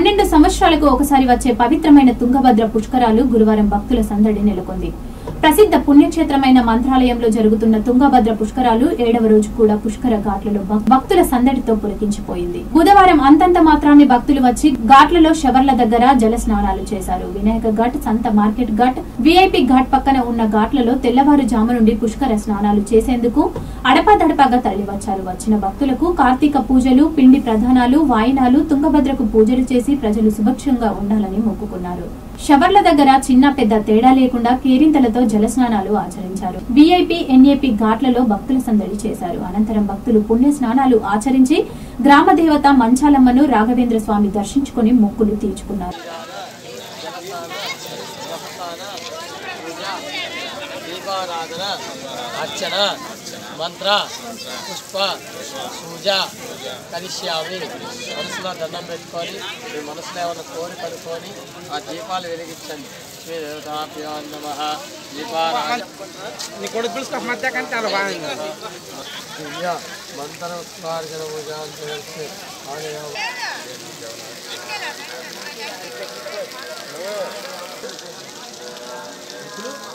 పన్నెండు సంవత్సరాలకు ఒకసారి వచ్చే పవిత్రమైన తుంగభద్ర పుష్కరాలు గురువారం భక్తుల సందడి నెలకొంది ప్రసిద్ధ పుణ్యక్షేత్రమైన మంత్రాలయంలో జరుగుతున్న తుంగభద్ర పుష్కరాలు ఏడవ రోజు కూడా పుష్కర ఘాట్లలో భక్- భక్తుల సందడితో పులకించిపోయింది బుధవారం అంతంత మాత్రాన్ని భక్తులు వచ్చి ఘాట్లలో షవర్ల దగ్గర జల స్నానాలు చేశారు వినాయక ఘాట్ సంత మార్కెట్ ఘాట్ విఐపి ఘాట్ పక్కన ఉన్న ఘాట్లలో తెల్లవారుజాము నుండి పుష్కర స్నానాలు చేసేందుకు అడపాదడపాగా తరలివచ్చారు వచ్చిన భక్తులకు కార్తీక పూజలు పిండి ప్రధానాలు వాయినాలు తుంగభద్రకు పూజలు చేసి ప్రజలు సుభక్షంగా ఉండాలని మొక్కుకున్నారు షవర్ల దగ్గర చిన్న పెద్ద తేడా లేకుండా కేరింతలతో జలస్నానాలు ఆచరించారు విఐపి ఎన్ఏపి ఘాట్లలో భక్తుల సందడి చేశారు అనంతరం భక్తులు పుణ్య స్నానాలు ఆచరించి గ్రామ దేవత మంచాలమ్మను రాఘవేంద్ర స్వామి దర్శించుకుని మొక్కులు తీర్చుకున్నారు దీపారాధన అర్చన మంత్ర పుష్ప పూజ కరిష్యామి మనసులో దండం పెట్టుకొని మీ మనసులో ఏమైనా కోరి కనుక్కొని ఆ దీపాలు వెలిగించండి శ్రీ దేవతాభ్యో నమ దీపారాధన నీ కొడుకు పిలుచుకో మధ్య కానీ చాలా బాగుంది దివ్య మంత్ర ఉత్పార్జన పూజ అని తెలిసి ఆలయ ఇప్పుడు